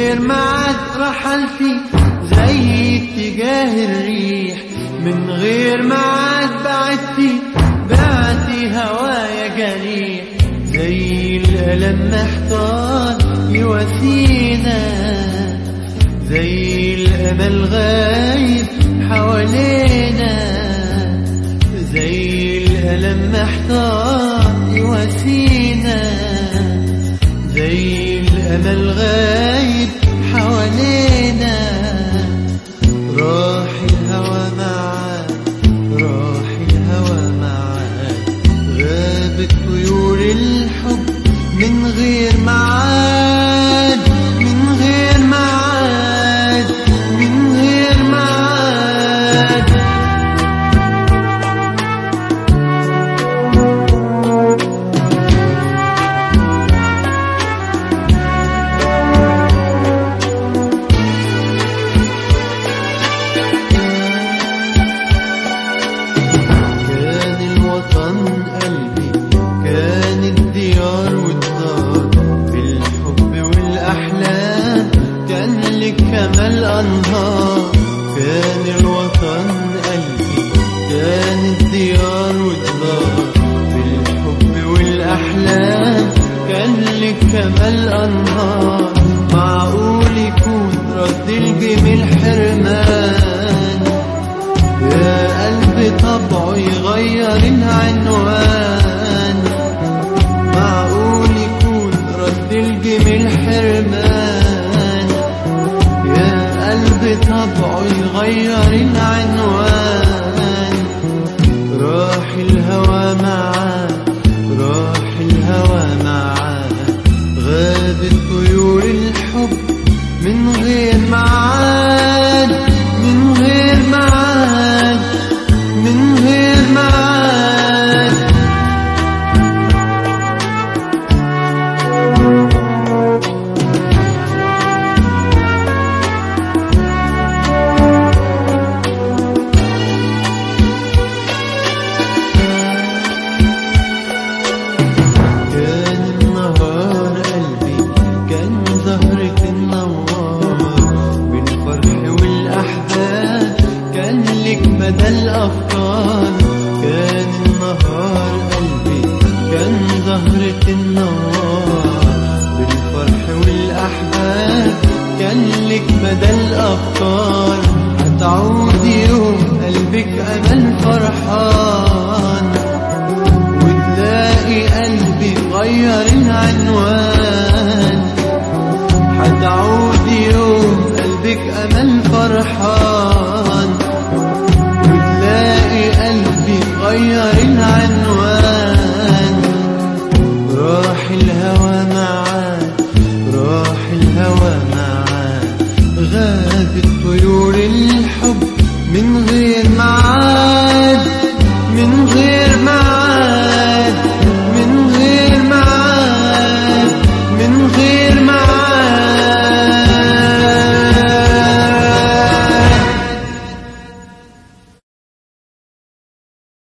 غير معاد رحلتي زي اتجاه الريح من غير معاد بعدتي بعتي هوايا جريح زي الألم محتار يواسينا زي الأمل غايب حوالينا زي الألم محتار يواسينا زي الأمل غايب حوالينا راح الهوى معاك راح الهوى معاك غابت طيور الحب من غير معاد من غير معاد من غير معاد كان الوطن قلبي كان الديار والدار بالحب والأحلام كان لك كمال أنهار كان الوطن قلبي كان الديار والدار بالحب والأحلام كان لك كمال أنهار معقول يكون رد الجميل حرمان يا قلبي طبعه يغير العنوان معقول يكون رد الجميل حرمان يا قلبي طبعه يغير العنوان راح الهوى معاك راح الهوى معاك غابت طيور الحب من غير معاد من غير معاد من غير معاد كان النهار قلبي كان زهرة النوار بالفرح والأحزان كان لك مدى الأفكار كان النهار قلبي كان زهرة النوار بالفرح والأحزان كان لك مدى الأفكار هتعود يوم قلبك أمل فرحان وتلاقي قلبي غير العنوان هتعود يوم قلبك أمل فرحان وتلاقي قلبي غير العنوان